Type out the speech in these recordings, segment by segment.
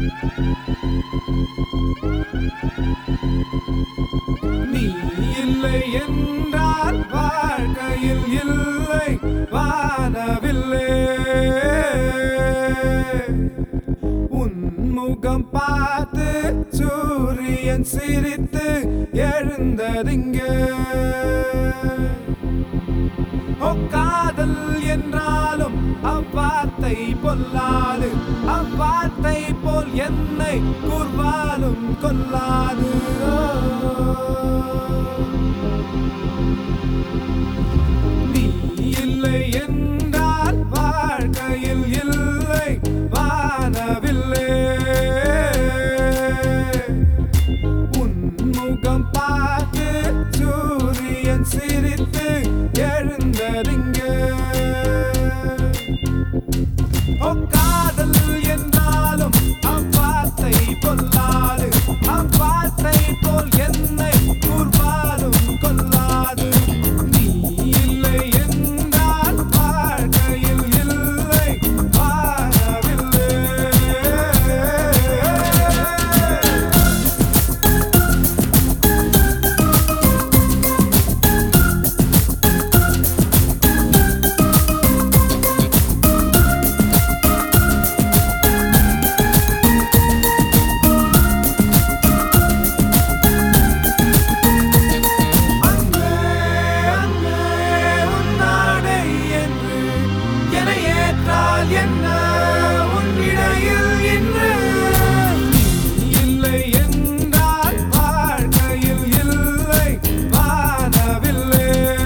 நீ இல்லை என்றால் வாழ்க்கையில் இல்லை வானவில்லை உன் முகம் பார்த்து சூரியன் சிரித்து எழுந்ததிங்கே ஓ காதல் என்றாலும் அவ்வார்த்தை பொல்லாது அவ்வார்த்தை போல் என்னை கூர்வாலும் கொல்லாது நீ இல்லை என்றால் வாழ்க்கையில் இல்லை வானவில்லை உன் முகம் பார்த்து சூரியன் சிரித்து எழுந்ததிங்கே ஓ காதல் என்றாலும் அவ்வார்த்தை பொல்லாது அவ்வார்த்தை போல் என்னை கூர்வாலும் கொல்லாது நீ இல்லை என்றால் வாழ்க்கையில் இல்லை வாழவில்லை அன்பே அன்பே உன் நாடை என்று என ஏற்றால் என்ன உன் இடையில் இன்று நீ இல்லை என்றால் வாழ்க்கையில் இல்லை வானவில்லை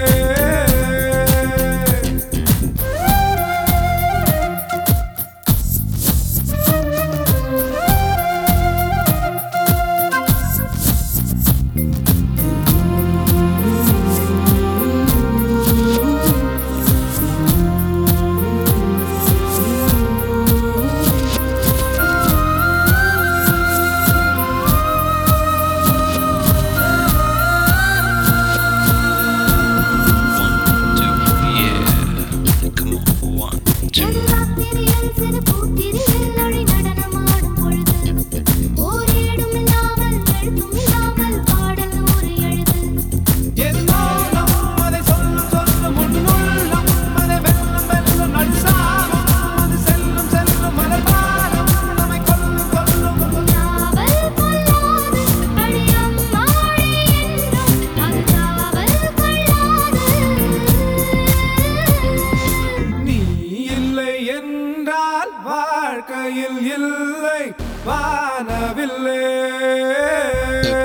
நடுராத்திரியில் சிறு பூத்திரியில் நொடி நடனமாடும் பொழுது ஓரேடும் இல்லாமல் எழுத்தும் இல்லாமல் பாடல் நூறு எழுது என்னோடம் அதை சொல்லும் சொல்லும் உன்னுள்ளம் அதை வெல்லும் வெல்லும் நடிசாகும் அது செல்லும் செல்லும் மலர்பாரம் நம்மை கொல்லும் கொல்லும் நாவல் கொள்ளாது அழியம் மாடி என்றும் அது காவல் கொள்ளாது நீ இல்லை என்றால் வாழ்க்கையில் இல்லை வானவில்லை